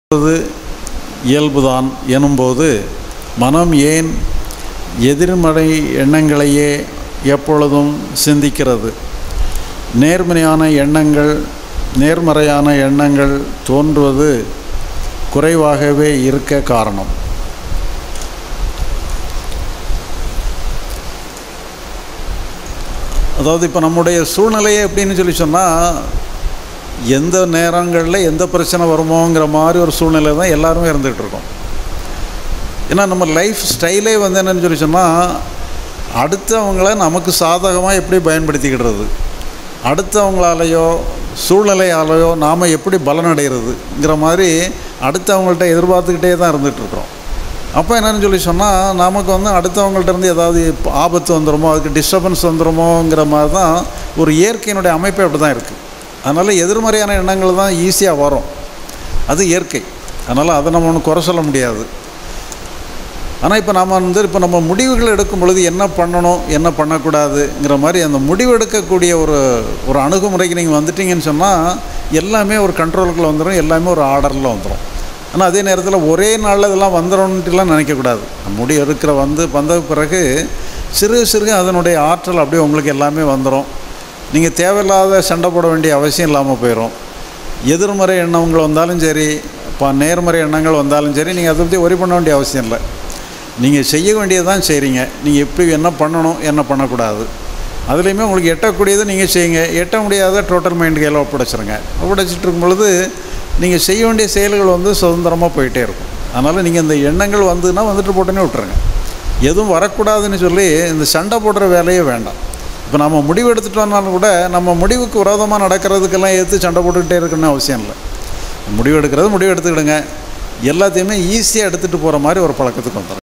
என்பது இயல்புதான் எனும்போது மனம் ஏன் எதிர்மறை எண்ணங்களையே எப்பொழுதும் சிந்திக்கிறது நேர்மறையான எண்ணங்கள் நேர்மறையான எண்ணங்கள் தோன்றுவது குறைவாகவே இருக்க காரணம் அதாவது இப்போ நம்முடைய சூழ்நிலையை எப்படின்னு சொல்லி சொன்னால் எந்த நேரங்களில் எந்த பிரச்சனை வருமோங்கிற மாதிரி ஒரு சூழ்நிலை தான் எல்லாருமே இருந்துகிட்டு இருக்கோம் ஏன்னா நம்ம லைஃப் ஸ்டைலே வந்து என்னன்னு சொல்லி சொன்னால் அடுத்தவங்கள நமக்கு சாதகமாக எப்படி பயன்படுத்திக்கிடுறது அடுத்தவங்களாலேயோ சூழ்நிலையாலேயோ நாம் எப்படி பலனடைகிறதுங்கிற மாதிரி அடுத்தவங்கள்ட்ட எதிர்பார்த்துக்கிட்டே தான் இருந்துகிட்ருக்குறோம் அப்போ என்னன்னு சொல்லி சொன்னால் நமக்கு வந்து அடுத்தவங்கள்ட்ட இருந்து ஏதாவது ஆபத்து வந்துடுமோ அதுக்கு டிஸ்டர்பன்ஸ் வந்துடுமோங்கிற மாதிரி தான் ஒரு இயற்கையினுடைய அமைப்பே அப்படி தான் இருக்குது அதனால் எதிர்மறையான எண்ணங்கள் தான் ஈஸியாக வரும் அது இயற்கை அதனால் அதை நம்ம ஒன்றும் குறை சொல்ல முடியாது ஆனால் இப்போ நம்ம வந்து இப்போ நம்ம முடிவுகள் எடுக்கும் பொழுது என்ன பண்ணணும் என்ன பண்ணக்கூடாதுங்கிற மாதிரி அந்த முடிவு எடுக்கக்கூடிய ஒரு ஒரு அணுகுமுறைக்கு நீங்கள் வந்துட்டீங்கன்னு சொன்னால் எல்லாமே ஒரு கண்ட்ரோலுக்குள்ள வந்துடும் எல்லாமே ஒரு ஆர்டரில் வந்துடும் ஆனால் அதே நேரத்தில் ஒரே நாளில் இதெல்லாம் வந்துடும்ட்டுலாம் நினைக்கக்கூடாது முடிவு எடுக்கிற வந்து வந்த பிறகு சிறு சிறு அதனுடைய ஆற்றல் அப்படியே உங்களுக்கு எல்லாமே வந்துடும் நீங்கள் தேவையில்லாத சண்டை போட வேண்டிய அவசியம் இல்லாமல் போயிடும் எதிர்மறை எண்ணங்கள் வந்தாலும் சரி இப்போ நேர்மறை எண்ணங்கள் வந்தாலும் சரி நீங்கள் அதை பற்றி ஒரி பண்ண வேண்டிய அவசியம் இல்லை நீங்கள் செய்ய வேண்டியதான் செய்கிறீங்க நீங்கள் எப்படி என்ன பண்ணணும் என்ன பண்ணக்கூடாது அதுலேயுமே உங்களுக்கு எட்டக்கூடியதை நீங்கள் செய்யுங்க எட்ட முடியாத டோட்டல் மைண்ட் கையில் ஒப்படைச்சிருங்க ஒப்படைச்சிட்டு இருக்கும் பொழுது நீங்கள் செய்ய வேண்டிய செயல்கள் வந்து சுதந்திரமாக போயிட்டே இருக்கும் அதனால் நீங்கள் இந்த எண்ணங்கள் வந்துன்னா வந்துட்டு போட்டுனே விட்டுருங்க எதுவும் வரக்கூடாதுன்னு சொல்லி இந்த சண்டை போடுற வேலையே வேண்டாம் இப்போ நம்ம முடிவு எடுத்துட்டோம்னாலும் கூட நம்ம முடிவுக்கு விரோதமாக நடக்கிறதுக்கெல்லாம் ஏற்று சண்டை போட்டுக்கிட்டே இருக்கணும்னு அவசியம் இல்லை முடிவு எடுக்கிறது முடிவு எடுத்துக்கிடுங்க எல்லாத்தையுமே ஈஸியாக எடுத்துகிட்டு போகிற மாதிரி ஒரு பழக்கத்துக்கு வந்துடும்